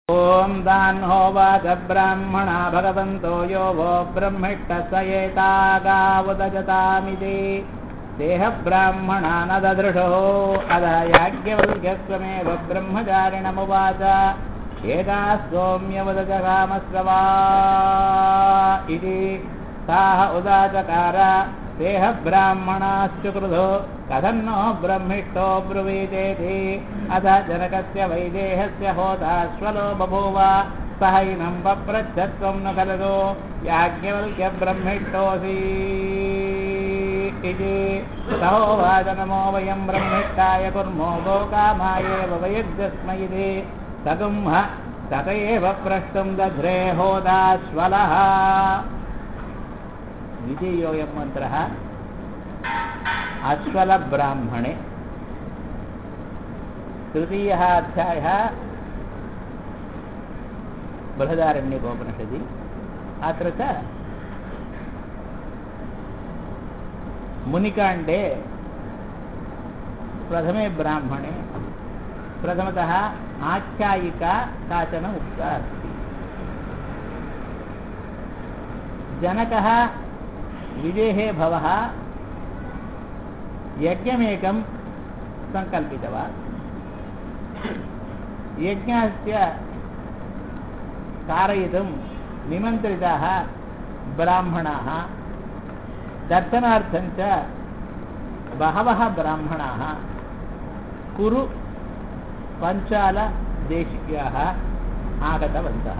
ॐ दान्होवाच ब्राह्मणा भगवन्तो यो वो ब्रह्मिष्ट स एतागावदजतामिति देहब्राह्मणा न ददृशो अध याज्ञवल्क्यस्वमेव ब्रह्मचारिणमुवाच एता सौम्यवदजगामस्रवा इति ताः उदाचकार देहब्राह्मणाश्चुकृधो कथन्नो ब्रह्मिष्टो ब्रुवीतेति अथ जनकस्य वैदेहस्य होताश्वलो बभूव सहैनं पप्रच्छत्वं न खलु याज्ञवल्क्यब्रह्मिष्टोऽसि इति सहोवाच नमो वयं ब्रह्मिष्टाय कुर्मो गोकामायेव वयज्जस्म इति सगुंह तत एव प्रष्टुं दध्रे होदाश्वलः विजयोऽयं मन्त्रः अश्वलब्राह्मणे तृतीयः अध्यायः बृहदारण्यकोपनिषदि अत्र च मुनिकाण्डे प्रथमे ब्राह्मणे प्रथमतः आख्यायिका काचन उक्ता अस्ति जनकः विदेहे भवः यज्ञमेकं सङ्कल्पितवान् यज्ञस्य कारयितुं निमन्त्रिताः ब्राह्मणाः दर्शनार्थं च बहवः ब्राह्मणाः कुरु पञ्चालदेशिकाः आगतवन्तः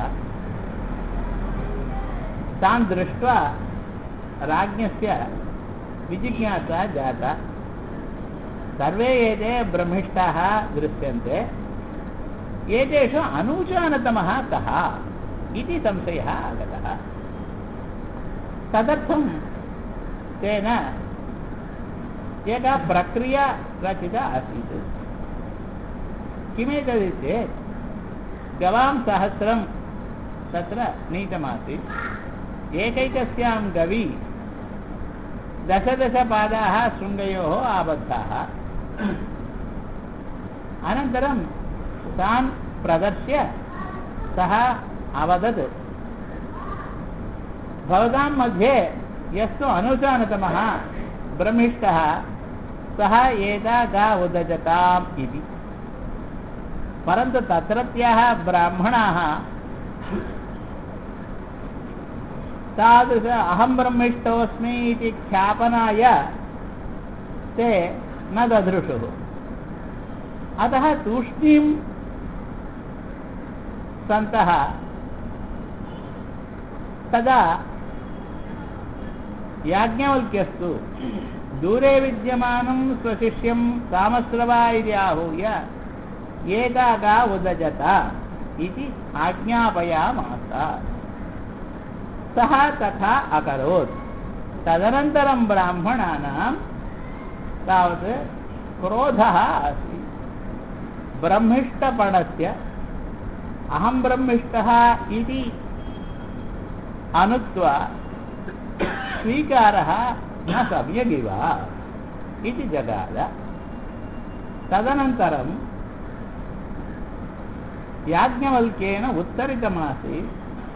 तान् दृष्ट्वा राज्ञस्य विजिज्ञासा जाता सर्वे एते ब्रह्मिष्ठाः दृश्यन्ते एतेषु अनूचानतमः कः इति संशयः आगतः तदर्थं तेन एका प्रक्रिया रचिता आसीत् किमेतत् चेत् गवां सहस्रं तत्र नीतमासीत् एकैकस्यां गवी दशदशपादाः शृङ्गयोः आबद्धाः अनन्तरं तान् प्रदर्श्य सः अवदत् भवतां मध्ये यस्तु अनुचानतमः ब्रह्मिष्टः सः एता गा उदजताम् इति परन्तु तत्रत्याः ब्राह्मणाः तादृश अहं ब्रह्मिष्टोऽस्मि इति ख्यापनाय ते न ददृशुः अतः तूष्णीं सन्तः तदा याज्ञवल्क्यस्तु दूरे विद्यमानं स्वशिष्यं कामश्रवा इति आहूय एताका उदजत इति आज्ञापयामास सः तथा अकरोत् तदनन्तरं ब्राह्मणानां तावत् क्रोधः आसीत् ब्रह्मिष्टपणस्य अहं ब्रह्मिष्टः इति अनुक्त्वा स्वीकारः न सम्यगिव इति जगाद तदनन्तरं याज्ञवल्क्येन उत्तरितमासीत्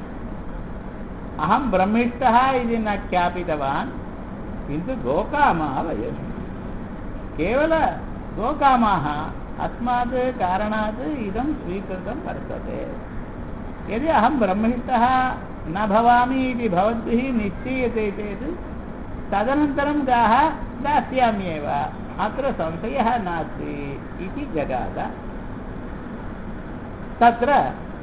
अहं ब्रह्मिष्टः इति न ख्यापितवान् किन्तु गोकामः वयं केवल गोकामाः अस्मात् कारणात् इदं स्वीकृतं वर्तते यदि अहं ब्रह्मिष्टः न भवामि इति भवद्भिः निश्चीयते चेत् तदनन्तरं गाः दास्याम्येव अत्र संशयः नास्ति इति जगाद तत्र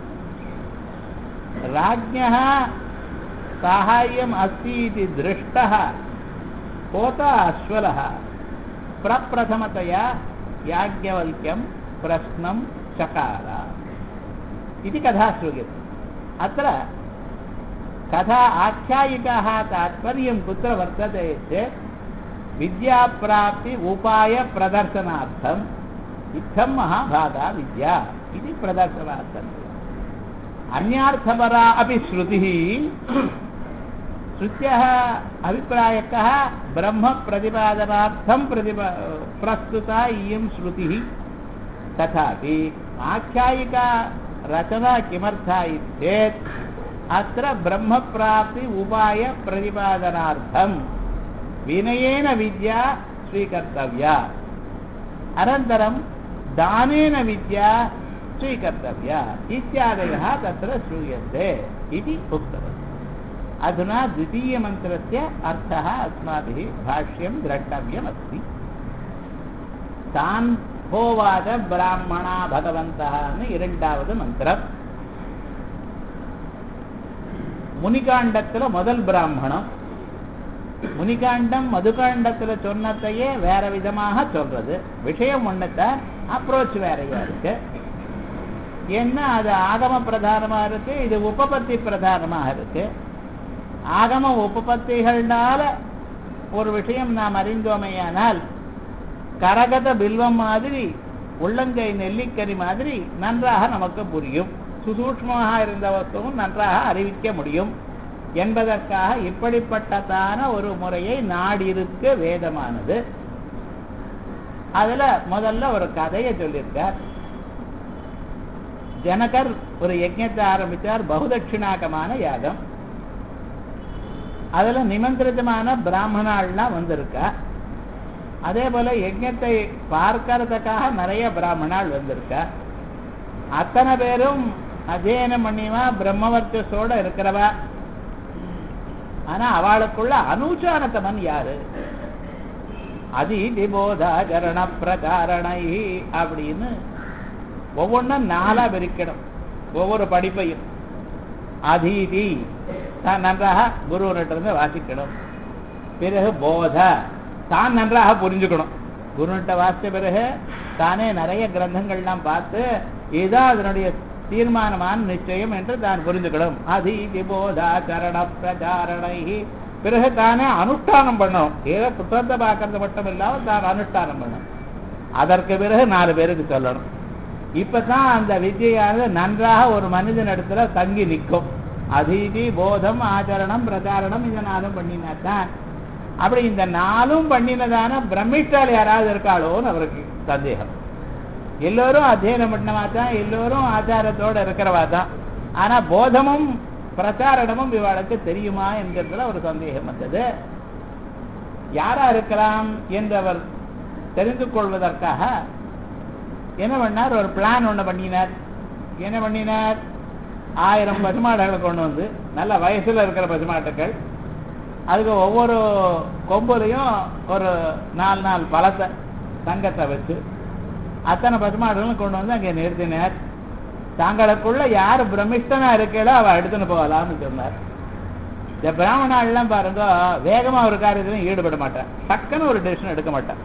राज्ञः साहाय्यम् अस्ति इति दृष्टः होता अश्वलः प्रप्रथमतया याज्ञवल्क्यं प्रश्नं चकार इति कथा श्रूयते अत्र कथा आख्यायिकाः तात्पर्यं कुत्र वर्तते चेत् विद्याप्राप्ति उपायप्रदर्शनार्थम् इत्थं महाभागा विद्या इति प्रदर्शनार्थम् अन्यार्थपरा अपि श्रुतिः श्रुत्याः अभिप्रायः कः ब्रह्मप्रतिपादनार्थं प्रतिपा प्रस्तुता इयं श्रुतिः तथापि आख्यायिका रचना किमर्था चेत् अत्र ब्रह्मप्राप्ति उपाय प्रतिपादनार्थं विनयेन विद्या स्वीकर्तव्या अनन्तरं दानेन विद्या स्वीकर्तव्या इत्यादयः तत्र श्रूयन्ते इति उक्तवती अधुना द्वितीयमन्त्रस्य अर्थः अस्माभिः भाष्यं द्रष्टव्यमस्ति तान् होवाच ब्राह्मणा भगवन्तः இரண்டாவது மந்திரம் முனிகாண்டத்துல முதல் பிராமணம் முனிகாண்டம் மதுகாண்டத்துல சொன்னதையே வேற விதமாக சொல்றது விஷயம் ஒண்ணுத்தான் அப்ரோச் வேறையா இருக்கு ஏன்னா அது ஆகம பிரதானமா இருக்கு இது உபபத்தி பிரதானமாக இருக்கு ஆகம உபபத்திகள்னால ஒரு விஷயம் நாம் அறிந்தோமையானால் கரகத பில்வம் மாதிரி உள்ளங்கை நெல்லிக்கறி மாதிரி நன்றாக நமக்கு புரியும் சுசூக்மமாக இருந்த வஸ்துவும் நன்றாக அறிவிக்க முடியும் என்பதற்காக இப்படிப்பட்டதான ஒரு முறையை நாடிருக்க வேதமானது அதுல முதல்ல ஒரு கதையை சொல்லியிருக்கார் ஜனகர் ஒரு யஜ்யத்தை ஆரம்பித்தார் பகுதட்சிணாகமான யாகம் அதுல நிமந்திரிதமான பிராமணாள்லாம் வந்திருக்கா அதே போல யஜ்யத்தை பார்க்கறதுக்காக நிறைய பிராமணாள் வந்திருக்கா அத்தனை பேரும் அத்தியனம் பண்ணிவா பிரம்மவர்ச்சஸோட இருக்கிறவா ஆனா அவளுக்குள்ள அனுச்சானத்தமன் யாரு அதிதி போதாகரண பிரகாரணை அப்படின்னு ஒவ்வொன்றும் நாளா பிரிக்கணும் ஒவ்வொரு படிப்பையும் அதீதி தான் நன்றாக குருவனிட்டிருந்து வாசிக்கணும் பிறகு போத தான் நன்றாக புரிஞ்சுக்கணும் குருன்ட்ட வாசித்த பிறகு தானே நிறைய கிரந்தங்கள்லாம் பார்த்து இதுதான் அதனுடைய தீர்மானமான நிச்சயம் என்று தான் புரிஞ்சுக்கணும் அதீதி போதாகரண பிரச்சாரணை பிறகு தானே அனுஷ்டானம் பண்ணணும் ஏதோ புத்தகத்தை பார்க்கறது மட்டும் இல்லாம தான் அனுஷ்டானம் பண்ணணும் அதற்கு பிறகு நாலு பேருக்கு சொல்லணும் இப்பதான் அந்த வித்தியானது நன்றாக ஒரு மனிதன் இடத்துல தங்கி நிற்கும் அதீதி போதம் ஆச்சரணம் பிரச்சாரணம் இதை நாளும் பண்ணினாத்தான் அப்படி இந்த நாளும் பண்ணினதான பிரமிஷ்டால் யாராவது இருக்காளோன்னு அவருக்கு சந்தேகம் எல்லோரும் அத்தியனம் பண்ணவா தான் எல்லோரும் ஆச்சாரத்தோட இருக்கிறவா தான் ஆனா போதமும் பிரச்சாரணமும் இவளுக்கு தெரியுமா என்கிறதுல ஒரு சந்தேகம் வந்தது யாரா இருக்கலாம் என்று அவர் தெரிந்து கொள்வதற்காக என்ன பண்ணார் ஒரு பிளான் ஒண்ணு பண்ணினார் என்ன பண்ணினார் ஆயிரம் பசுமாடுகளை கொண்டு வந்து நல்ல வயசுல இருக்கிற பசுமாட்டுக்கள் அதுக்கு ஒவ்வொரு கொம்புலையும் ஒரு நாலு நாலு பழத்தை தங்கத்தை வச்சு அத்தனை பசுமாடுகளும் கொண்டு வந்து அங்கே நிறுத்தினார் தாங்களுக்குள்ள யார் பிரமிஷ்டனா இருக்கலோ அவ எடுத்துன்னு போகலாம்னு சொன்னார் இந்த பிராமணாள்லாம் பாருங்க வேகமா ஒரு காரியத்திலும் ஈடுபட மாட்டேன் டக்குன்னு ஒரு டெசிஷன் எடுக்க மாட்டேன்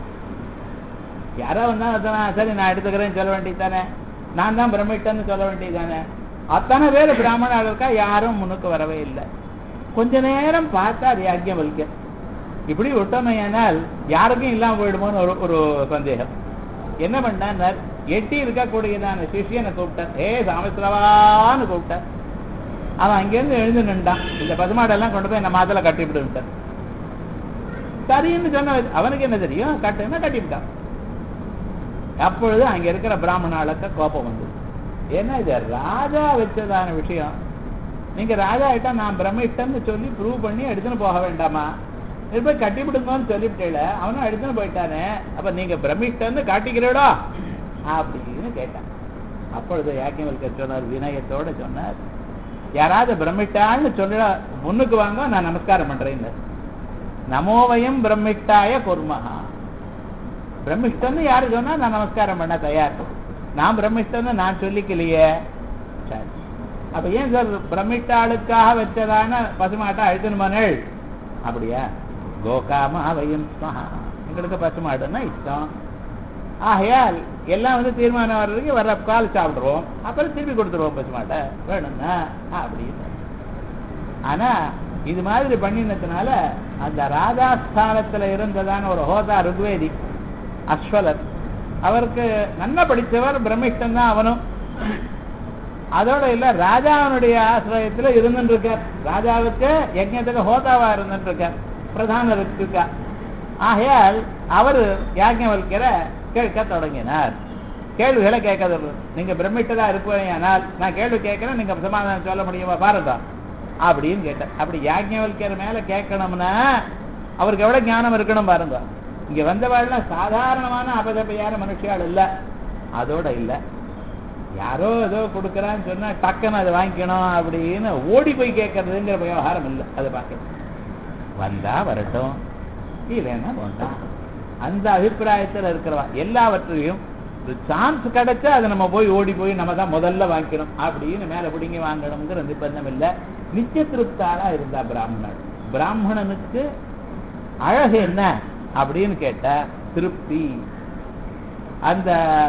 யாரோ வந்தா அதான் சரி நான் எடுத்துக்கிறேன்னு சொல்ல வேண்டியது தானே நான் தான் பிரமிட்டன்னு சொல்ல வேண்டியது தானே அத்தனை பேர் பிராமணாள் இருக்கா யாரும் முன்னுக்கு வரவே இல்லை கொஞ்ச நேரம் பார்த்தா அது யாக்கியம் வலிக்க இப்படி விட்டோமையானால் யாருக்கும் இல்லாம போயிடுமோன்னு ஒரு ஒரு சந்தேகம் என்ன பண்ணார் எட்டி இருக்கக்கூடியதான சிஷியனை கூப்பிட்டார் ஏ சாமஸ்ரவான்னு கூப்பிட்டார் அவன் அங்கேருந்து எழுந்து நின்றான் இந்த பசுமாடெல்லாம் கொண்டு போய் நம்ம மாதல கட்டிவிட்டு சரின்னு சொன்ன அவனுக்கு என்ன தெரியும் கட்டுன்னா கட்டிவிட்டான் அப்பொழுது அங்க இருக்கிற பிராமணாளுக்கு கோபம் வந்தது ஏன்னா இது ராஜா வச்சதான விஷயம் நீங்க ராஜா ஆயிட்டா நான் பிரமிஷ்டன்னு சொல்லி ப்ரூவ் பண்ணி எடுத்துன்னு போக வேண்டாமா இது போய் கட்டிவிடுங்கன்னு சொல்லிவிட்டேல அவனும் எடுத்துன்னு போயிட்டானே அப்ப நீங்க பிரமிஷ்டன்னு காட்டிக்கிறீடோ அப்படின்னு கேட்டான் அப்பொழுது யாக்கியவல்கர் சொன்னார் வினயத்தோட சொன்னார் யாராவது பிரமிட்டான்னு சொல்ல முன்னுக்கு வாங்க நான் நமஸ்காரம் பண்றேன் நமோவயம் பிரமிட்டாய குர்மஹா பிரம்மிஷ்டன்னு யாரு சொன்னா நான் நமஸ்காரம் பண்ண தயார் நான் பிரம்மிஷ்டன்னு நான் சொல்லிக்கலையே சரி அப்ப ஏன் சார் பிரமிட்டாளுக்காக வச்சதான பசுமாட்டை அழுத்தணுமானேள் அப்படியா கோகாம அவையும் ஸ்மஹா எங்களுக்கு பசுமாடுன்னா இஷ்டம் ஆகையால் எல்லாம் வந்து தீர்மானம் வர்றதுக்கு வர்ற கால் சாப்பிடுவோம் அப்புறம் திருப்பி கொடுத்துருவோம் பசுமாட்டை வேணும்னா அப்படின்னு ஆனா இது மாதிரி பண்ணினதுனால அந்த ராஜாஸ்தானத்துல இருந்ததான ஒரு ஹோதா ருக்வேதி அஸ்வலர் அவருக்கு நன்னா படித்தவர் பிரம்மிஷ்டன் தான் அவனும் அதோட இல்ல ராஜாவனுடைய ஆசிரியத்துல இருந்துட்டு இருக்கார் ராஜாவுக்கு யஜ்யத்துக்கு ஹோதாவா இருந்துட்டு இருக்கார் பிரதான இருக்கா ஆகையால் அவர் யாஜ்ஞவல்கரை கேட்க தொடங்கினார் கேள்விகளை கேட்கறது நீங்க பிரமிட்டதா இருப்பேனால் நான் கேள்வி கேட்கிறேன் நீங்க சமாதானம் சொல்ல முடியுமா பாருங்க அப்படின்னு கேட்டேன் அப்படி யாஜ்ஞவல்யர் மேல கேட்கணும்னா அவருக்கு எவ்வளவு ஞானம் இருக்கணும் பாருங்க இங்க வந்தவாள்லாம் சாதாரணமான அபதப்பையான மனுஷியாள் இல்ல அதோட இல்ல யாரோ ஏதோ கொடுக்கறான்னு சொன்னா டக்குன்னு அதை வாங்கிக்கணும் அப்படின்னு ஓடி போய் கேட்கறதுங்கிற விவகாரம் இல்லை அதை பார்க்கணும் வந்தா வரட்டும் இல்லைன்னா வேண்டாம் அந்த அபிப்பிராயத்தில் இருக்கிறவா எல்லாவற்றையும் ஒரு சான்ஸ் கிடைச்சா அதை நம்ம போய் ஓடி போய் நம்ம தான் முதல்ல வாங்கிக்கணும் அப்படின்னு மேல பிடிங்கி வாங்கணுங்கிற நிர்பந்தம் இல்லை நித்திய திருப்தாளா இருந்தா பிராமணன் பிராமணனுக்கு அழகு என்ன அப்படின்னு கேட்டா திருப்தி அந்த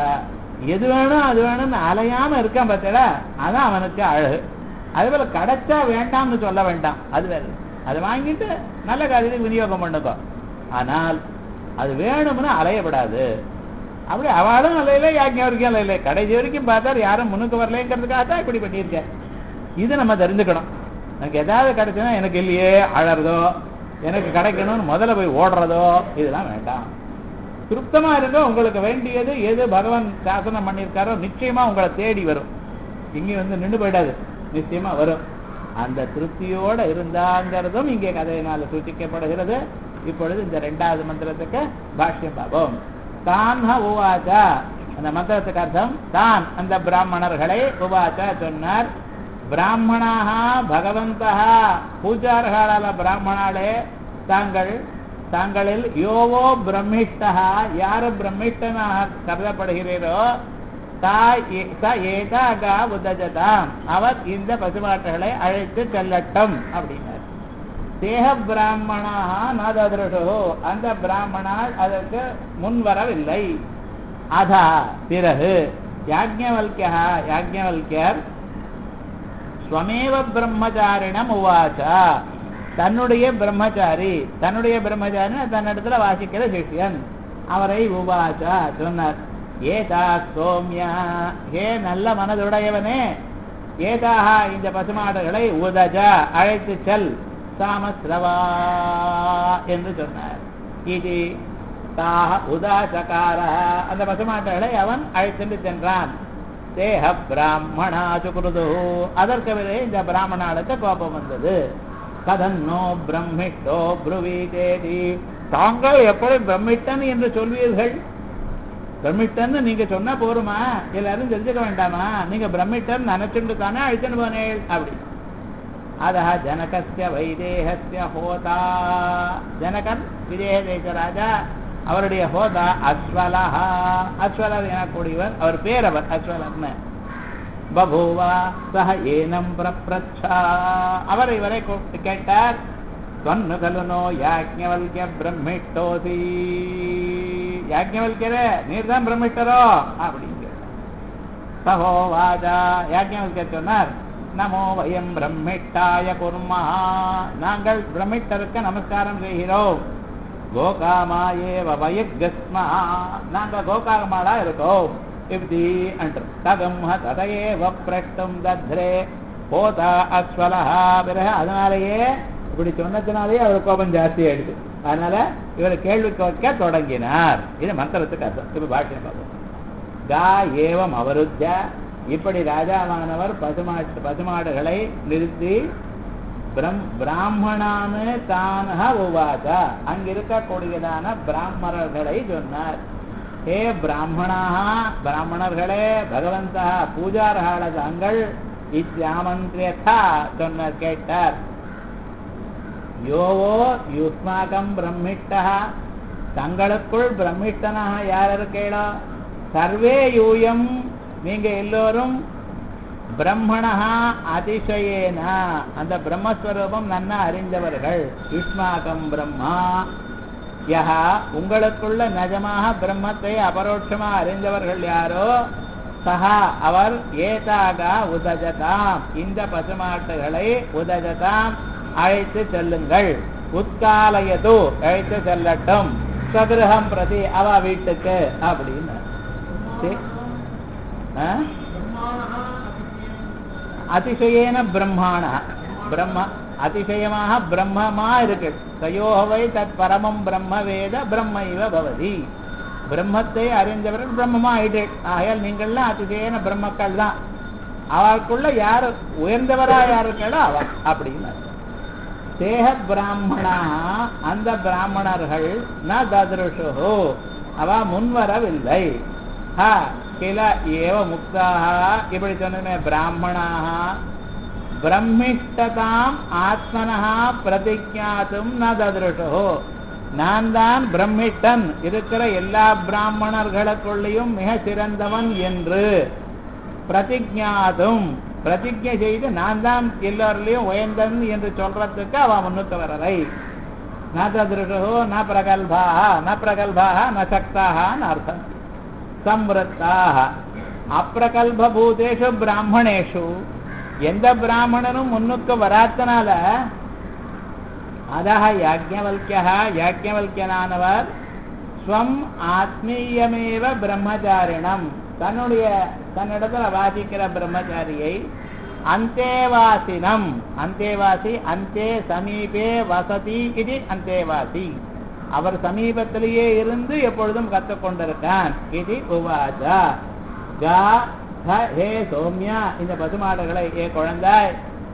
எது வேணும் அது வேணும்னு அலையாம இருக்கான் பார்த்தடா அதான் அவனுக்கு அழகு அதே போல கிடைச்சா வேண்டாம்னு சொல்ல வேண்டாம் அது வேற அதை வாங்கிட்டு நல்ல காரியத்துக்கு விநியோகம் பண்ணுக்கோ ஆனால் அது வேணும்னு அலையப்படாது அப்படி அவளும் அலையில யாக்கியம் வரைக்கும் அலையில கடைசி வரைக்கும் பார்த்தா யாரும் முன்னுக்கு வரலைங்கிறதுக்காக தான் இப்படி பண்ணியிருக்கேன் இது நம்ம தெரிஞ்சுக்கணும் எனக்கு ஏதாவது கிடைச்சுன்னா எனக்கு இல்லையே அழறதோ எனக்கு கிடைக்கணும்னு முதல்ல போய் ஓடுறதோ இதெல்லாம் வேண்டாம் திருப்தமா இருங்க உங்களுக்கு வேண்டியது எது பகவான் சாசனம் பண்ணியிருக்காரோ நிச்சயமா உங்களை தேடி வரும் இங்கே வந்து நின்று போயிடாது நிச்சயமா வரும் அந்த திருப்தியோட இருந்தாங்கிறதும் இங்கே கதையினால சூச்சிக்கப்படுகிறது இப்பொழுது இந்த ரெண்டாவது மந்திரத்துக்கு பாஷ்யம் பார்ப்போம் தான் உவாச்சா அந்த மந்திரத்துக்கு அர்த்தம் தான் அந்த பிராமணர்களை உவாச்சா சொன்னார் பிராமணாக பகவந்தா பூஜார்களால பிராமணாலே தாங்கள் தாங்களில் யோவோ பிரம்மிஷ்டா யாரு பிரம்மிஷ்டனாக கருதப்படுகிறீரோ தா ஏ- ச ஏதாக உதஜதாம் அவர் இந்த பசுமாட்டுகளை அழைத்து செல்லட்டும் அப்படின்னார் தேக பிராமணாக நததிருஷோ அந்த பிராமணால் அதற்கு முன் வரவில்லை அதா பிறகு யாஜ்ஞவல்கியா யாஜ்ஞவல்யர் ஸ்வமேவ பிரம்மச்சாரிணம் உவாச்சா தன்னுடைய பிரம்மச்சாரி தன்னுடைய பிரம்மச்சாரி தன்னிடத்துல வாசிக்கிற சிஷ்யன் அவரை உவாச்சா சொன்னார் ஏதா சோம்யா ஏ நல்ல மனதுடையவனே ஏதாக இந்த பசுமாடுகளை உதஜா அழைத்து செல் சாமஸ்ரவா என்று சொன்னார் இது தாக உதாசகார அந்த பசுமாட்டுகளை அவன் அழைத்துட்டு சென்றான் தேக பிராமணா சுகுருது அதற்கு பிறகு இந்த பிராமணாளுக்கு கோபம் வந்தது கதன்னோ பிரம்மிட்டோ புருவீதேதி தாங்கள் எப்படி பிரம்மிட்டன் என்று சொல்வீர்கள் பிரம்மிட்டன் நீங்க சொன்னா போருமா எல்லாரும் தெரிஞ்சுக்க வேண்டாமா நீங்க பிரம்மிட்டன் நினைச்சுட்டு தானே அழைச்சுட்டு போனேள் அப்படி அதः ஜனகஸ்ய வைதேகஸ்ய ஹோதா ஜனகன் விதேக தேச ராஜா அவருடைய ஹோதா அஸ்வலஹா அஸ்வலர் எனக்கூடியவர் அவர் பேர் அவர் அஸ்வலர்னு பபூவா சஹ ஏனம் பிரப்ரச்சா அவர் இவரை கூப்பிட்டு கேட்டார் தொன்னு கலுனோ யாஜ்ஞவல்ய பிரம்மிட்டோசி யாஜ்ஞவல்யரே நீர் தான் பிரம்மிட்டரோ அப்படின்னு கேட்டார் சகோவாஜா யாஜ்ஞவல்யர் சொன்னார் நமோ வயம் பிரம்மிட்டாய குர்மஹா நாங்கள் பிரம்மிட்டருக்கு நமஸ்காரம் செய்கிறோம் கோகாமாயேவ வயக்கஸ்மா நாங்க கோகாமாடா இருக்கோம் இப்படி அன்று ததம்ஹ ததையேவ பிரஷ்டம் தத்ரே போதா அஸ்வலஹா பிறகு அதனாலேயே இப்படி சொன்னதுனாலேயே அவர் கோபம் ஜாஸ்தி ஆயிடுது அதனால இவர் கேள்வி கேட்க தொடங்கினார் இது மந்திரத்துக்கு அர்த்தம் இப்ப பாஷ்யம் பார்ப்போம் கா ஏவம் அவருத்த இப்படி ராஜாவானவர் பசுமாட்டு பசுமாடுகளை நிறுத்தி பிரம் பிராமணானு தானக உவாச்சா அங்கிருக்கக்கூடியதான பிராமணர்களை சொன்னார் ஹே பிராமணாக பிராமணர்களே பகவந்தா பூஜாரகால தாங்கள் இத்தியாமந்திரியதா சொன்னார் கேட்டார் யோவோ யுஸ்மாகம் பிரம்மிட்டா தங்களுக்குள் பிரம்மிஷ்டனாக யார் இருக்கேளோ சர்வே யூயம் நீங்க எல்லோரும் பிரம்மணா அதிசயேன அந்த பிரம்மஸ்வரூபம் நன்னா அறிந்தவர்கள் யுஷ்மாகம் பிரம்மா யஹா உங்களுக்குள்ள நிஜமாக பிரம்மத்தை அபரோட்சமா அறிந்தவர்கள் யாரோ சஹா அவர் ஏதாக உதஜதாம் இந்த பசுமாட்டுகளை உதஜதாம் அழைத்து செல்லுங்கள் உத்காலயது அழைத்து செல்லட்டும் சதுரகம் பிரதி அவ வீட்டுக்கு அப்படின்னு சரி. ஆ? அதிசயேன பிரம்மாண பிரம்ம அதிசயமாக பிரம்மமா இருக்கு தயோவை தத் பரமம் பிரம்ம வேத பிரம்ம இவ பவதி பிரம்மத்தை அறிந்தவர்கள் பிரம்மமா ஆயிட்டே ஆகையால் நீங்கள்லாம் அதிசயன பிரம்மக்கள் தான் அவருக்குள்ள யார் உயர்ந்தவரா யார் இருக்காளோ அவர் அப்படின்னு தேக பிராமணா அந்த பிராமணர்கள் ந ததிருஷோ அவ முன்வரவில்லை ஹ கில ஏவ முக்தாக இப்படி சொன்னமே பிராமணாக பிரம்மிஷ்டதாம் ஆத்மனஹா பிரதிஜாத்தும் ந ததிருஷோ நான் தான் பிரம்மிஷ்டன் இருக்கிற எல்லா பிராமணர்களுக்குள்ளேயும் மிக சிறந்தவன் என்று பிரதிஜாதும் பிரதிஜை செய்து நான் தான் எல்லோரிலையும் உயர்ந்தன் என்று சொல்றதுக்கு அவ முன்னுக்கு வரலை ந ததிருஷோ ந பிரகல்பாக ந பிரகல்பாக ந சக்தாக அர்த்தம் சம்வத்தாக அப்பிரகல்பூதேஷு பிராமணேஷு எந்த பிராமணனும் முன்னுக்கு வராத்தனால அதः யாஜ்ஞவல்யः யாஜ்ஞவல்யனானவர் ஸ்வம் ஆத்மீயமேவ பிரம்மச்சாரிணம் தன்னுடைய தன்னிடத்துல வாசிக்கிற பிரம்மச்சாரியை அந்தேவாசினம் அந்தேவாசி அந்தே சமீபே வசதி இது அந்தேவாசி அவர் சமீபத்திலேயே இருந்து எப்பொழுதும் கற்றுக்கொண்டிருக்கான் இது உவாச்சா கா த ஹே சௌமியா இந்த பசுமாடுகளை ஏ குழந்தாய்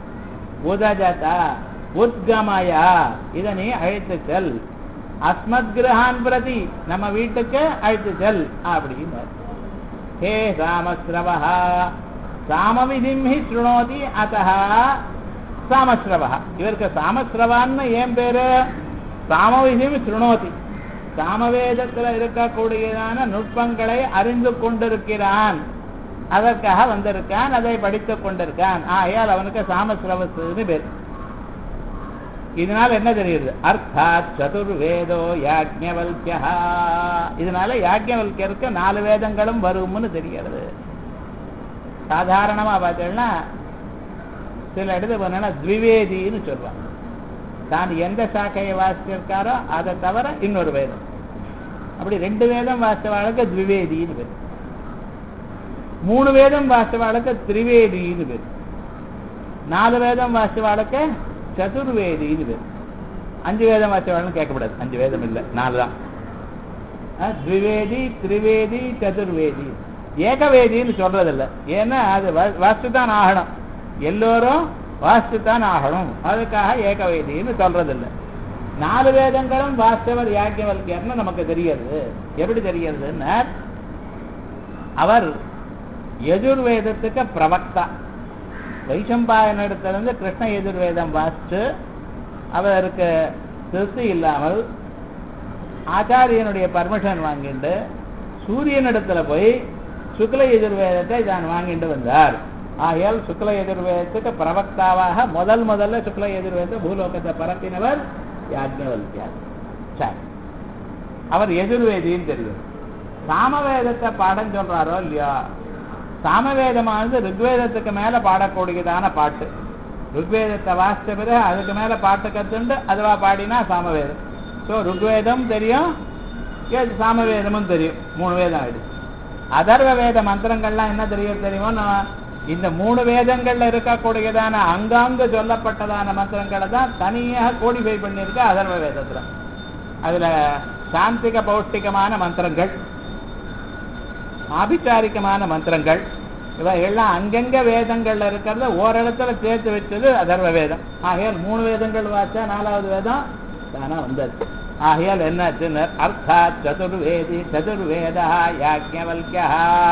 உதஜதா உத்கமயா இத நீ அழைத்து செல் அஸ்மத் கிரகான் பிரதி நம்ம வீட்டுக்கு அழைத்து செல் அப்படின்னு ஹே சாமஸ்ரவா சாமவிதிம் ஹி சுணோதி அத்தः சாமஸ்ரவா இவருக்கு சாமஸ்ரவான்னு ஏன் பேரு சாமவிதிம் சுணோதி சாமவேதத்தில் இருக்கக்கூடியதான நுட்பங்களை அறிந்து கொண்டிருக்கிறான் அதற்காக வந்திருக்கான் அதை படித்துக் கொண்டிருக்கான் ஆகையால் அவனுக்கு சாமஸ்ரவசுன்னு பேர் இதனால என்ன தெரியுது அர்த்தாத் சதுர்வேதோ யாஜ்ஞவல்யா இதனால யாஜ்ஞவல்யருக்கு நாலு வேதங்களும் வரும்னு தெரிகிறது சாதாரணமா பார்த்தீங்கன்னா சில இடத்துல பார்த்தீங்கன்னா த்விவேதின்னு சொல்றாங்க தான் எந்த சாக்கையை வாசிச்சிருக்காரோ அதை தவிர இன்னொரு வேதம் அப்படி ரெண்டு வேதம் வாசித்தவாளுக்கு த்விவேதின்னு பேர் மூணு வேதம் வாசித்தவாளுக்கு திரிவேதின்னு பேர் நாலு வேதம் வாசித்தவாளுக்கு சதுர்வேதின்னு பேர் அஞ்சு வேதம் வாசித்தவாளும் கேட்கக்கூடாது அஞ்சு வேதம் இல்லை நாலு தான் த்விவேதி திரிவேதி சதுர்வேதி ஏகவேதின்னு சொல்றதில்ல ஏன்னா அது வாசித்து தான் ஆகணும் எல்லோரும் வாசித்து தான் ஆகணும் அதுக்காக ஏகவேதின்னு சொல்றதில்ல நாலு வேதங்களும் வாஸ்தவர் யாக்கியவல்யர்னு நமக்கு தெரிகிறது எப்படி தெரிகிறதுன்னா அவர் எஜுர்வேதத்துக்கு பிரவக்தா வைசம்பாயனிடத்திலிருந்து கிருஷ்ண எதிர்வேதம் வாசித்து அவருக்கு திருப்தி இல்லாமல் ஆச்சாரியனுடைய பர்மிஷன் வாங்கிட்டு சூரியனிடத்துல போய் சுக்ல எதிர்வேதத்தை தான் வாங்கிட்டு வந்தார் ஆகையால் சுக்ல எதிர்வேதத்துக்கு பிரவக்தாவாக முதல் முதல்ல சுக்ல எதிர்வேதத்தை பூலோகத்தை பரப்பினவர் யாஜ்ஞவல்யார் சரி அவர் எதிர்வேதின்னு தெரியும் சாமவேதத்தை பாடம் சொல்றாரோ இல்லையா சாமவேதமானது ருக்வேதத்துக்கு மேல பாடக்கூடியதான பாட்டு ருக்வேதத்தை வாசித்த பிறகு அதுக்கு மேல பாட்டு கத்துண்டு அதுவா பாடினா சாமவேதம் ஸோ ருக்வேதம் தெரியும் சாமவேதமும் தெரியும் மூணு வேதம் ஆயிடுச்சு அதர்வ வேத மந்திரங்கள்லாம் என்ன தெரியும் தெரியுமோ நான் இந்த மூணு வேதங்கள்ல இருக்கக்கூடியதான அங்காங்கு சொல்லப்பட்டதான மந்திரங்களை தான் தனியாக கோடிஃபை பண்ணியிருக்க அதர்வ வேதத்துல அதுல சாந்திக பௌஷ்டிகமான மந்திரங்கள் ஆபிச்சாரிக்கமான மந்திரங்கள் இவ எல்லாம் அங்கங்க வேதங்கள்ல இருக்கிறத ஓரிடத்துல சேர்த்து வச்சது அதர்வ வேதம் ஆகையால் மூணு வேதங்கள் வாச்சா நாலாவது வேதம் தானா வந்தது ஆகையால் என்னாச்சுன்னு அர்த்தாத் சதுர்வேதி சதுர்வேதா யாஜ்ஞவல்யா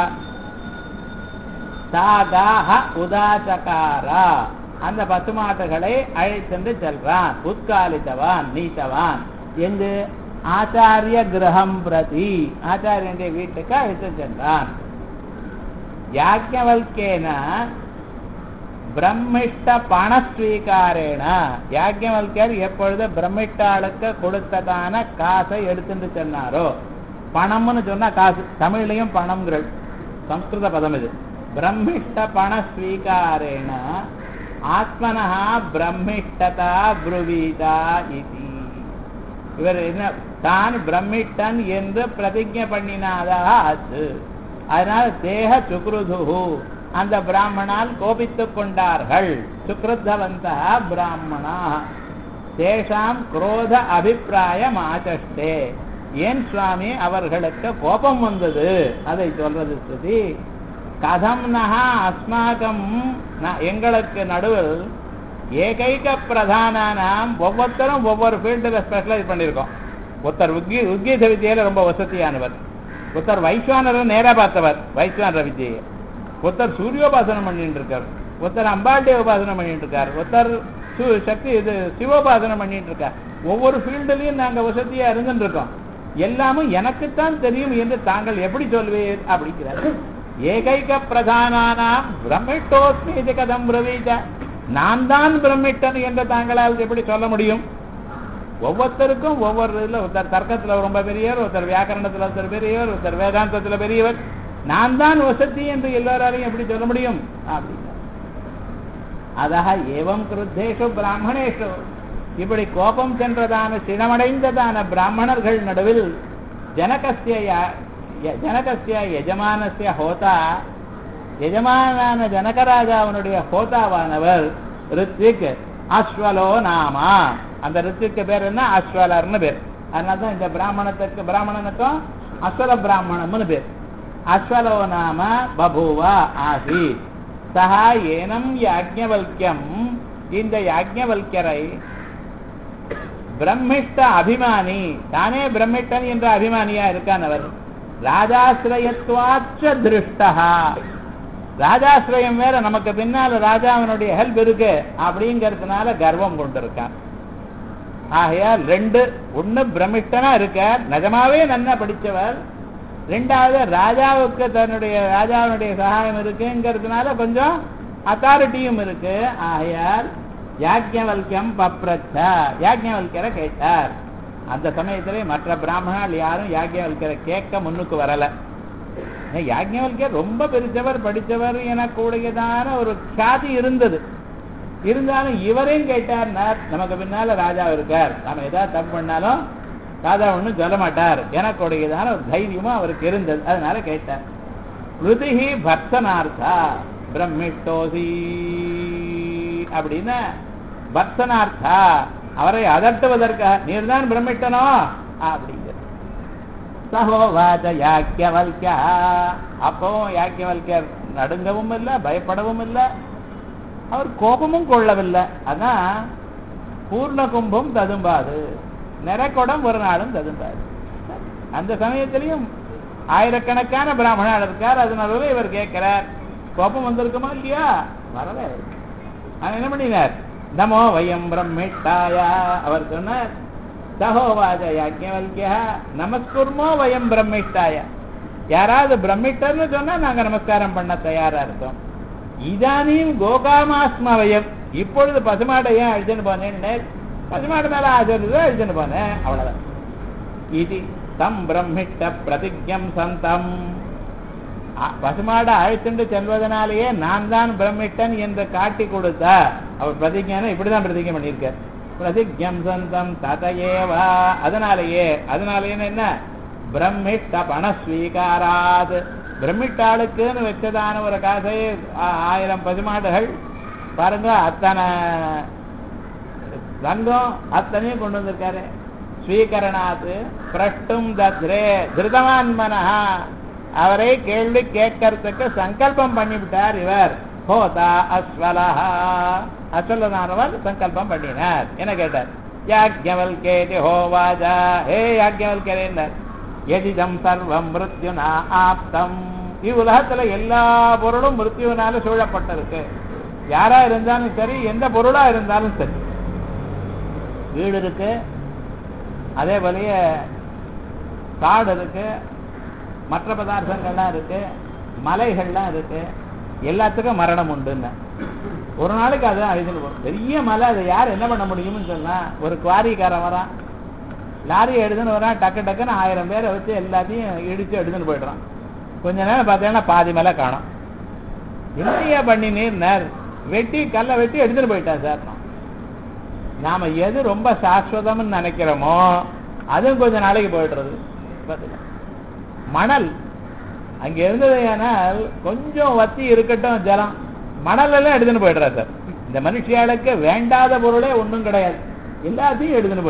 சாகாஹ உதாசகாரா அந்த பசுமாட்டுகளை அழைத்தென்று செல்றான் உத்காலித்தவான் நீத்தவான் எங்கு ஆச்சாரிய கிரகம் பிரதி ஆச்சாரியனுடைய வீட்டுக்கு அழைத்து சென்றான் யாஜ்ஞவல்கேன பிரம்மிஷ்ட பணஸ்வீகாரேன யாஜ்ஞவல்கர் எப்பொழுது பிரம்மிஷ்டாளுக்கு கொடுத்ததான காசை எடுத்துட்டு சொன்னாரோ பணம்னு சொன்னா காசு தமிழ்லையும் பணம்கள் சம்ஸ்கிருத பதம் இது பிரம்மிஷ்ட பணஸ்வீகாரேன ஆத்மனா பிரம்மிஷ்டதா புருவீதா இது இவர் என்ன தான் பிரம்மிட்டன் என்று பிரதிஜை பண்ணினாதாக ஆச்சு அதனால தேக சுக்ருது அந்த பிராமணால் கோபித்துக் கொண்டார்கள் சுக்ருத்தவந்த பிராமணா தேஷாம் குரோத அபிப்பிராயம் ஆச்சஷ்டே ஏன் சுவாமி அவர்களுக்கு கோபம் வந்தது அதை சொல்றது ஸ்ருதி கதம் நகா அஸ்மாகம் ந- எங்களுக்கு நடுவில் ஏகைக பிரதானானாம் ஒவ்வொருத்தரும் ஒவ்வொரு ஃபீல்டில் ஸ்பெஷலைஸ் பண்ணியிருக்கோம் ஒருத்தர் உத்கீ உத்கீத வித்தியில ரொம்ப வசதியானவர் ஒருத்தர் வைஸ்வானரை நேரா பார்த்தவர் வைஸ்வானர வித்தியை ஒருத்தர் சூரியோபாசனம் பண்ணிட்டு இருக்கார் ஒருத்தர் அம்பாண்டே உபாசனம் பண்ணிட்டு இருக்கார் ஒருத்தர் சு- சக்தி இது சிவோபாசனம் பண்ணிட்டு இருக்கார் ஒவ்வொரு ஃபீல்டுலயும் நாங்க வசதியா இருந்துட்டு இருக்கோம் எல்லாமும் எனக்குத்தான் தெரியும் என்று தாங்கள் எப்படி சொல்வீர் அப்படிங்கிறார் ஏகைக பிரதானானாம் பிரமிட்டோஸ்மி இது கதம் பிரவீஜ நான் தான் பிரமிட்டன் என்று தாங்களால் எப்படி சொல்ல முடியும் ஒவ்வொருத்தருக்கும் ஒவ்வொரு இதுல ஒருத்தர் தர்க்கத்துல ரொம்ப பெரியவர் ஒருத்தர் வியாக்கரணத்துல ஒருத்தர் பெரியவர் ஒருத்தர் வேதாந்தத்துல பெரியவர் நான் தான் வசதி என்று எல்லாராலையும் எப்படி சொல்ல முடியும் அப்படின்னா அதக ஏவம் கிருத்தேஷு பிராமணேஷு இப்படி கோபம் சென்றதான சினமடைந்ததான பிராமணர்கள் நடுவில் ஜனகஸ்ய ய- ய- ஜனகஸ்ய எஜமானஸ்ய ஹோதா எஜமானான ஜனகராஜாவினுடைய ஹோதாவானவர் ரித்விக் அஸ்வலோ நாமா அந்த ரித்விக்கு பேர் என்ன அஸ்வலர்னு பேர் அதனால தான் இந்த பிராமணத்துக்கு பிராமணனுக்கும் அஸ்வல பிராமணம்னு பேர் அஸ்வலோ நாம பபூவா ஆசீத் சஹா ஏனம் யாஜ்ஞவல்யம் இந்த யாஜ்ஞவல்யரை பிரம்மிஷ்ட அபிமானி தானே பிரம்மிஷ்டன் என்ற அபிமானியா இருக்கான் அவர் ராஜாசிரயத்வாச்ச திருஷ்டா ராஜாசிரயம் வேற நமக்கு பின்னால ராஜாவினுடைய ஹெல்ப் இருக்கு அப்படிங்கறதுனால கர்வம் கொண்டிருக்கான் ஆகையால் ரெண்டு ஒண்ணு பிரமிஷ்டனா இருக்கார் நிஜமாவே நன்னா படிச்சவர் ரெண்டாவது ராஜாவுக்கு தன்னுடைய ராஜாவினுடைய சகாயம் இருக்குங்கிறதுனால கொஞ்சம் அத்தாரிட்டியும் இருக்கு ஆகையால் யாஜ்ஞவல்யம் பப்ரச்சா யாஜ்ஞவல்யரை கேட்டார் அந்த சமயத்திலே மற்ற பிராமணால் யாரும் யாஜ்ஞவல்யரை கேட்க முன்னுக்கு வரல ஏன்னா, யாஜ்ஞவல்யர் ரொம்ப பெருச்சவர் படிச்சவர் எனக்கூடியதான ஒரு கியாதி இருந்தது இருந்தாலும் இவரையும் கேட்டார் நமக்கு பின்னால ராஜா இருக்கார் நாம ஏதாவது தப்பு பண்ணாலும் ராஜா ஒண்ணும் சொல்ல மாட்டார் எனக்குடையதான ஒரு தைரியமும் அவருக்கு இருந்தது அதனால கேட்டார் ருதிஹி பர்சனார்த்தா பிரம்மிட்டோசி அப்படின்னா பர்சனார்த்தா அவரை அதட்டுவதற்காக நீர்தான் பிரமிட்டனோ அப்படிங்கிறது சகோவாச்ச யாக்கியவல்யா அப்பவும் யாக்கியவல்யர் நடுங்கவும் இல்லை பயப்படவும் இல்லை அவர் கோபமும் கொள்ளவில்லை அதான் பூர்ண கும்பம் ததும்பாது நிறக்குடம் ஒரு நாளும் ததும்பாது அந்த சமயத்திலையும் ஆயிரக்கணக்கான பிராமணர் இருக்கார் அதனால இவர் கேட்கிறார் கோபம் வந்திருக்குமா இல்லையா வரல ஆனா என்ன பண்ணினார் நமோ வயம் பிரம்மிட்டாயா அவர் சொன்னார் சகோவாஜ யாஜ்ஞவல்யா நமஸ்குர்மோ வயம் பிரம்மிட்டாய யாராவது பிரம்மிட்டர்னு சொன்னா நாங்க நமஸ்காரம் பண்ண தயாரா இருக்கோம் இதானியும் கோகாமாஸ்ம வயம் இப்பொழுது பசுமாடை ஏன் அழிச்சுன்னு போனேன்னு பசுமாடு மேல ஆச்சரியம் அழிச்சுன்னு போனேன் அவ்வளவுதான் இது தம் பிரம்மிட்ட பிரதிஜம் சந்தம் அ- பசுமாடை அழைத்துண்டு செல்வதனாலேயே நான் தான் பிரம்மிட்டன் என்று காட்டி கொடுத்தா அவர் பிரதிஜான இப்படிதான் பிரதிஜை பண்ணியிருக்கார் பிரதிஜம் சந்தம் ததையேவா அதனாலேயே அதனாலேயே என்ன பிரம்மிட்ட பணஸ்வீகாராத் பிரம்மிட்டாளுக்குன்னு வச்சதான ஒரு காசை ஆ- ஆயிரம் பசுமாடுகள் பாருங்க அத்தனை தங்கம் அத்தனையும் கொண்டு வந்திருக்காரு ஸ்வீகரணாத் பிரஷ்டும் தத்ரே திருதவான் மனஹா அவரை கேள்வி கேட்கறதுக்கு சங்கல்பம் பண்ணிவிட்டார் இவர் ஹோதா அஸ்வலஹா அஸ்வலனானவர் சங்கல்பம் பண்ணினார் என்ன கேட்டார் யாக்ஞவல் கேதி ஹோவாஜா ஹே யாக்ஞவல் கேட்டார் எதிதம் சர்வம் மிருத்யுனா ஆப்தம் இவ்வுலகத்துல எல்லா பொருளும் மிருத்யுனால சூழப்பட்டிருக்கு யாரா இருந்தாலும் சரி எந்த பொருளா இருந்தாலும் சரி வீடு இருக்கு அதே போலயே காடு இருக்கு மற்ற பதார்த்தங்கள்லாம் இருக்கு மலைகள்லாம் இருக்கு எல்லாத்துக்கும் மரணம் உண்டுன்னு ஒரு நாளைக்கு அது அழிஞ்சுன்னு போகும் பெரிய மலை அதை யார் என்ன பண்ண முடியும்னு சொன்னா ஒரு குவாரிக்காரன் வரான் லாரி எடுத்துன்னு வரான் டக்கு டக்குன்னு ஆயிரம் பேரை வச்சு எல்லாத்தையும் இடிச்சு எடுத்துன்னு போயிடுறான் கொஞ்ச நேரம் பார்த்தீங்கன்னா பாதி மேல காணும் என்னையா பண்ணி நீர்னார் வெட்டி கல்லை வெட்டி எடுத்துட்டு போயிட்டான் சார் நாம எது ரொம்ப சாஸ்வதம்னு நினைக்கிறோமோ அதுவும் கொஞ்ச நாளைக்கு போயிடுறது பாத்தீங்களா? மணல் அங்க இருந்தது ஏனால் கொஞ்சம் வத்தி இருக்கட்டும் ஜலம் மணல் எல்லாம் எடுத்துன்னு போயிடுறா சார் இந்த மனுஷியாளுக்கு வேண்டாத பொருளே ஒண்ணும் கிடையாது எல்லாத்தையும் எடுத்துன்னு போயிடுறா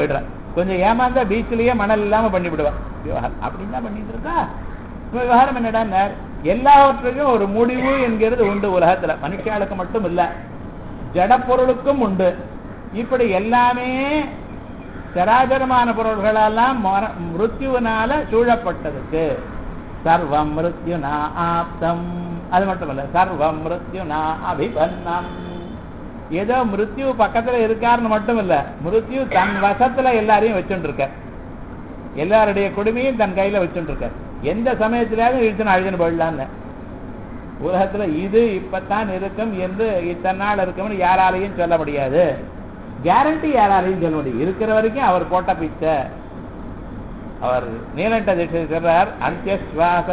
கொஞ்சம் ஏமாந்தா பீச்லயே மணல் இல்லாம பண்ணி விடுவான் விவகாரம் அப்படின்னு தான் பண்ணிட்டு இருக்கா இப்ப விவகாரம் என்னடா எல்லாவற்றுக்கும் ஒரு முடிவு என்கிறது உண்டு உலகத்துல மனுஷாளுக்கு மட்டும் இல்ல ஜடப்பொருளுக்கும் உண்டு இப்படி எல்லாமே சராசரமான பொருள்களெல்லாம் மர- மிருத்யுவினால சூழப்பட்டதுக்கு சர்வம் மிருத்யுனா ஆப்தம் அது மட்டும் இல்ல சர்வம் மிருத்யுனா அபிபன்னம் ஏதோ மிருத்யு பக்கத்துல இருக்காருன்னு மட்டும் இல்ல மிருத்யு தன் வசத்துல எல்லாரையும் வச்சுட்டு இருக்க எல்லாருடைய கொடுமையும் தன் கையில வச்சுட்டு இருக்க எந்த சமயத்திலாவது இழுத்துன்னு அழுதுன்னு போயிடலான்னு உலகத்துல இது இப்பத்தான் இருக்கும் என்று இத்தனை நாள் இருக்கும்னு யாராலையும் சொல்ல முடியாது கேரண்டி யாராலையும் சொல்ல முடியும் இருக்கிற வரைக்கும் அவர் போட்ட பிச்சை அவர் நீலண்ட தீட்சை சொல்றார் அந்தியஸ்வாச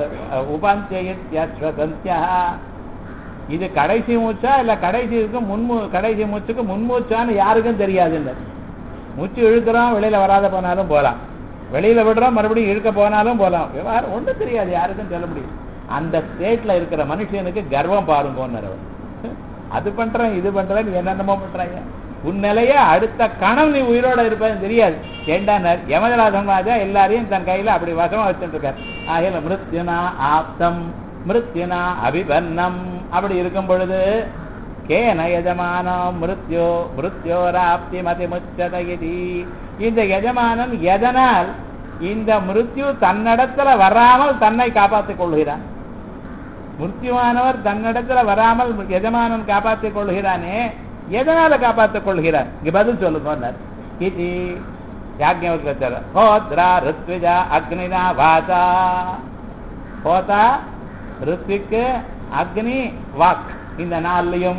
உபாந்தியா இது கடைசி மூச்சா இல்ல கடைசிக்கு முன்மூ கடைசி மூச்சுக்கு முன்மூச்சான்னு யாருக்கும் தெரியாதுன்னு மூச்சு இழுக்கிறோம் வெளியில வராத போனாலும் போலாம் வெளியில விடுறோம் மறுபடியும் இழுக்க போனாலும் போலாம் விவகாரம் ஒண்ணும் தெரியாது யாருக்கும் சொல்ல முடியும் அந்த ஸ்டேட்ல இருக்கிற மனுஷனுக்கு கர்வம் பாருங்கன்னு அது பண்றேன் இது பண்றேன் என்னென்னமோ பண்றாங்க உன் நிலைய அடுத்த கணம் நீ உயிரோட இருப்பதுன்னு தெரியாது ஏண்டானர் யமதராஜன் ராஜா எல்லாரையும் தன் கையில அப்படி வசமா வச்சுட்டு இருக்கார் ஆகையில மிருத்யுனா ஆப்தம் மிருத்யுனா அபிபன்னம் அப்படி இருக்கும் பொழுது கேன எஜமானம் மிருத்யோ மிருத்யோராப்தி மதி முச்சத இதி இந்த எஜமானன் எதனால் இந்த மிருத்யு தன்னிடத்துல வராமல் தன்னை காப்பாற்றிக் கொள்கிறான் மிருத்யுவானவர் தன்னிடத்துல வராமல் எஜமானன் காப்பாற்றிக் கொள்கிறானே எதனால காப்பாற்றிக் கொள்கிறார் இங்க பதில் சொல்லுங்க இது யாஜ்ஞவல்கர் ஹோத்ரா ருத்விஜா அக்னினா வாசா ஹோதா ருத்விக்கு அக்னி வாக் இந்த நாள்லையும்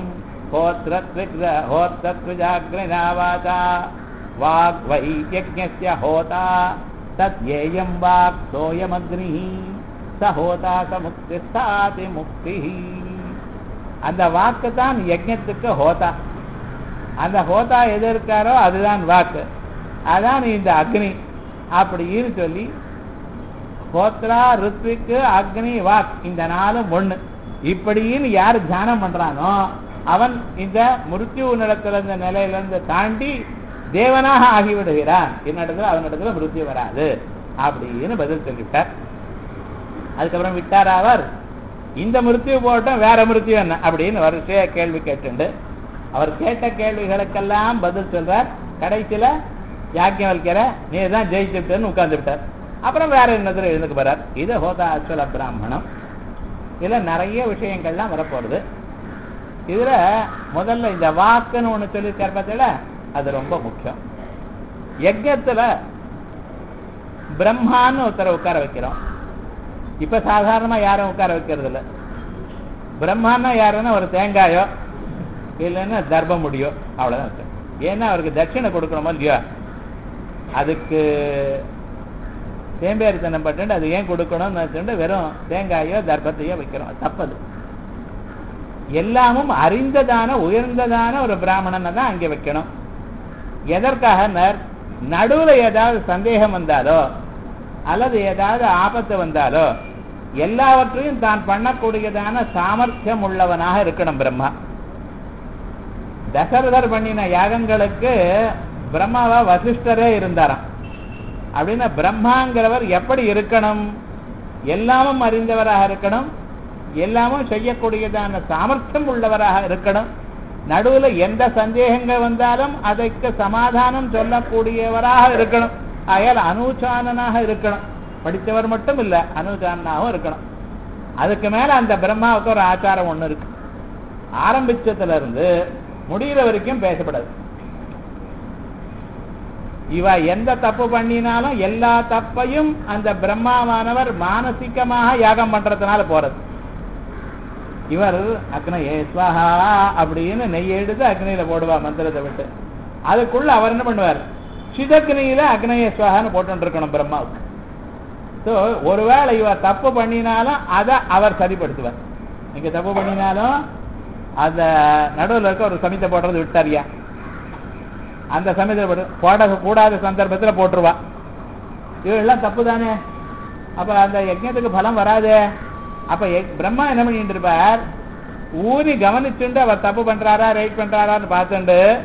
ஹோத்ரத்விஜாக்னினா வாசா வாக் வை யஜ்ஞஸ்ய ஹோதா தத் ஏயம் வாக் சோயமக்னி ச ஹோதா ச முக்தி சாதி முக்தி அந்த வாக்கு தான் யஜ்ஞத்துக்கு ஹோதா அந்த ஹோதா எது இருக்காரோ அதுதான் வாக்கு அதான் இந்த அக்னி அப்படின்னு சொல்லி ஹோத்ரா ருத்விக்கு அக்னி வாக் இந்த நாளும் ஒண்ணு இப்படின்னு யார் தியானம் பண்றானோ அவன் இந்த மிருத்யு நிலத்துல இந்த நிலையிலிருந்து தாண்டி தேவனாக ஆகிவிடுகிறான் என்னிடத்துல அவனிடத்துல மிருத்யு வராது அப்படின்னு பதில் சொல்லிவிட்டார் அதுக்கப்புறம் விட்டார் அவர் இந்த மிருத்யு போட்டோம் வேற மிருத்யு என்ன அப்படின்னு வரிசையா கேள்வி கேட்டுண்டு அவர் கேட்ட கேள்விகளுக்கெல்லாம் பதில் சொல்றார் கடைசியில யாக்கியவல்கிற நீ தான் ஜெயிச்சுட்டேன்னு உட்கார்ந்து விட்டார் அப்புறம் வேற என்னத்துல எழுந்துக்கு போறார் இது ஹோதா அஸ்வல பிராமணம் இதுல நிறைய விஷயங்கள்லாம் வரப்போறது இதுல முதல்ல இந்த வாக்குன்னு ஒண்ணு சொல்லியிருக்கார் பார்த்தீங்களா அது ரொம்ப முக்கியம் யஜ்யத்துல பிரம்மான்னு ஒருத்தரை உட்கார வைக்கிறோம் இப்ப சாதாரணமா யாரும் உட்கார வைக்கிறது இல்ல பிரம்மான்னா யாருன்னா ஒரு தேங்காயோ இல்லைன்னா தர்ப முடியோ அவ்வளவுதான் இருக்கு. ஏன்னா அவருக்கு தட்சிணை கொடுக்கணுமோ இல்லையோ அதுக்கு தேம்பேரித்தனம் பட்டு அது ஏன் கொடுக்கணும்னு வச்சுட்டு வெறும் தேங்காயோ தர்பத்தையோ வைக்கிறோம் அது தப்பது எல்லாமும் அறிந்ததான உயர்ந்ததான ஒரு பிராமணனை தான் அங்கே வைக்கணும் எதற்காக நடுவுல ஏதாவது சந்தேகம் வந்தாலோ அல்லது ஏதாவது ஆபத்து வந்தாலோ எல்லாவற்றையும் தான் பண்ணக்கூடியதான சாமர்த்தியம் உள்ளவனாக இருக்கணும் பிரம்மா தசரதர் பண்ணின யாகங்களுக்கு பிரம்மாவா வசிஷ்டரே இருந்தாராம் அப்படின்னா பிரம்மாங்கிறவர் எப்படி இருக்கணும் எல்லாமும் அறிந்தவராக இருக்கணும் எல்லாமும் செய்யக்கூடியதான சாமர்த்தியம் உள்ளவராக இருக்கணும் நடுவுல எந்த சந்தேகங்கள் வந்தாலும் அதற்கு சமாதானம் சொல்லக்கூடியவராக இருக்கணும் ஆகையால் அனுச்சானனாக இருக்கணும் படித்தவர் மட்டும் இல்ல அனுச்சானனாகவும் இருக்கணும் அதுக்கு மேல அந்த பிரம்மாவுக்கு ஒரு ஆச்சாரம் ஒண்ணு இருக்கு ஆரம்பிச்சதுல இருந்து முடிகிற வரைக்கும் பேசப்படாது இவ எந்த தப்பு பண்ணினாலும் எல்லா தப்பையும் அந்த பிரம்மாவானவர் மானசிகமாக யாகம் பண்றதுனால போறது இவர் அக்னையே ஸ்வஹா அப்படின்னு நெய் எடுத்து அக்னியில போடுவா மந்திரத்தை விட்டு அதுக்குள்ள அவர் என்ன பண்ணுவார் சிதக்னியில அக்னைய ஸ்வஹான்னு போட்டு இருக்கணும் பிரம்மாவுக்கு ஸோ ஒருவேளை இவர் தப்பு பண்ணினாலும் அதை அவர் சரிப்படுத்துவார் நீங்க தப்பு பண்ணினாலும் அந்த நடுவில் இருக்க ஒரு சமித்தை போடுறது விட்டாரியா அந்த சமயத்தில் போட்டு போடக்கூடாத சந்தர்ப்பத்துல போட்டுருவா இவெல்லாம் தப்பு தானே அப்ப அந்த யஜ்ஞத்துக்கு பலம் வராதே அப்ப யக்- பிரம்மா என்ன பண்ணிட்டு இருப்பார் ஊறி கவனிச்சுண்டு அவர் தப்பு பண்றாரா ரைட் பண்றாரான்னு பார்த்துண்டு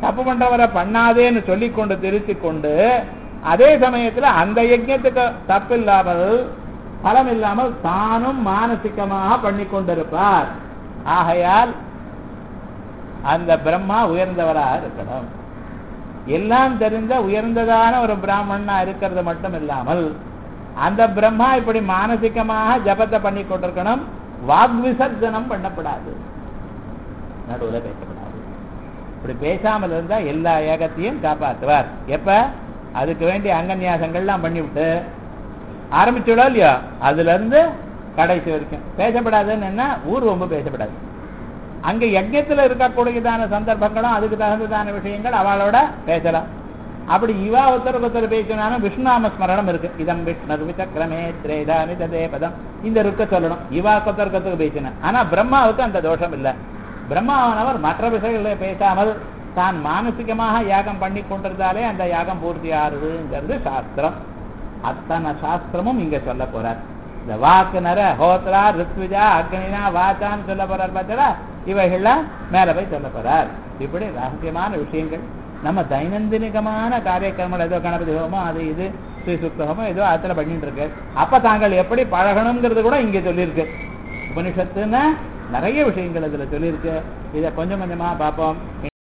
தப்பு பண்றவரை பண்ணாதேன்னு சொல்லிக் கொண்டு திருத்திக் கொண்டு அதே சமயத்துல அந்த யஜ்ஞத்துக்கு தப்பு இல்லாமல் பலம் இல்லாமல் தானும் மானசிகமாக பண்ணி கொண்டிருப்பார் ஆகையால் அந்த பிரம்மா உயர்ந்தவராக இருக்கணும் எல்லாம் தெரிந்த உயர்ந்ததான ஒரு பிராமணனா இருக்கிறது மட்டும் இல்லாமல் அந்த பிரம்மா இப்படி மானசிகமாக ஜபத்தை பண்ணி கொண்டிருக்கணும் வாக்விசர்ஜனம் பண்ணப்படாது நடுவுல பேசப்படாது இப்படி பேசாமல் இருந்தா எல்லா ஏகத்தையும் காப்பாற்றுவார் எப்ப அதுக்கு வேண்டிய அங்கன்யாசங்கள்லாம் பண்ணிவிட்டு ஆரம்பிச்சுடோ இல்லையோ அதுல இருந்து கடைசி வரைக்கும் பேசப்படாதுன்னு என்ன ஊர் ரொம்ப பேசப்படாது அங்க யஜ்யத்துல இருக்கக்கூடியதான சந்தர்ப்பங்களும் அதுக்கு தகுந்ததான விஷயங்கள் அவளோட பேசலாம் அப்படி இவா ஒருத்தருக்கு ஒருத்தர் பேசினாலும் விஷ்ணுநாம ஸ்மரணம் இருக்கு இதம் விஷ்ணு விசக்கிரமே திரேதானி ததே பதம் இந்த இருக்க சொல்லணும் இவா கொத்தருக்கு ஒருத்தருக்கு பேசின ஆனா பிரம்மாவுக்கு அந்த தோஷம் இல்லை பிரம்மாவானவர் மற்ற விஷயங்களை பேசாமல் தான் மானசிகமாக யாகம் பண்ணி கொண்டிருந்தாலே அந்த யாகம் பூர்த்தி ஆறுதுங்கிறது சாஸ்திரம் அத்தனை சாஸ்திரமும் இங்க சொல்ல போறார் இந்த வாக்கு நர ஹோத்ரா ரித்விஜா அக்னினா வாச்சான்னு சொல்ல போறார் பார்த்தா இவைகள்லாம் மேல போய் சொல்ல போறார் இப்படி ரகசியமான விஷயங்கள் நம்ம தைனந்தினிகமான காரியக்கிரமங்கள் ஏதோ கணபதி ஹோமம் அது இது ஸ்ரீ சுத்த ஹோமம் ஏதோ அதுல பண்ணிட்டு இருக்கு அப்ப தாங்கள் எப்படி பழகணுங்கிறது கூட இங்க சொல்லியிருக்கு உபனிஷத்துன்னா நிறைய விஷயங்கள் அதுல சொல்லியிருக்கு இதை கொஞ்சம் கொஞ்சமா பார்ப்போம்